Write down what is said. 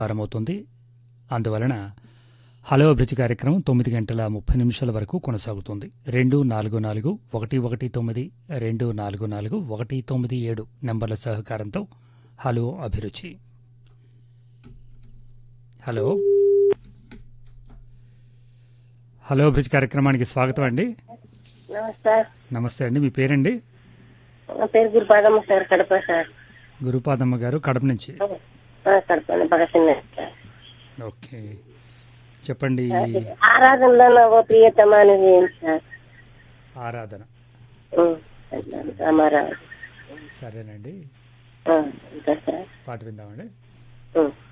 ప్రారంభమవుతుంది అందువలన హలో అభిరుచి కార్యక్రమం తొమ్మిది గంటల ముప్పై నిమిషాల వరకు కొనసాగుతుంది రెండు నాలుగు నాలుగు ఒకటి ఒకటి తొమ్మిది రెండు నాలుగు నాలుగు ఒకటి తొమ్మిది ఏడు నెంబర్ల సహకారంతో హలో అభిరుచి హలో హలో అభిరుచి కార్యక్రమానికి స్వాగతం అండి నమస్కార్ నమస్తే అండి మీ పేరండి నా పేరు గురుపాదమ్మ సార్ కడప సార్ గురుపాదమ్మ గారు కడప నుంచి ఆ, కడప భగత్ సార్ ఓకే చెప్పండి ఆరాధనలో నా ఓ ప్రియతమ అనేది ఏంటి సార్ ఆరాధన ఉం, రామారావు సరేనండి ఆ, ఇంకా సార్ పాట విందామండి ఉం.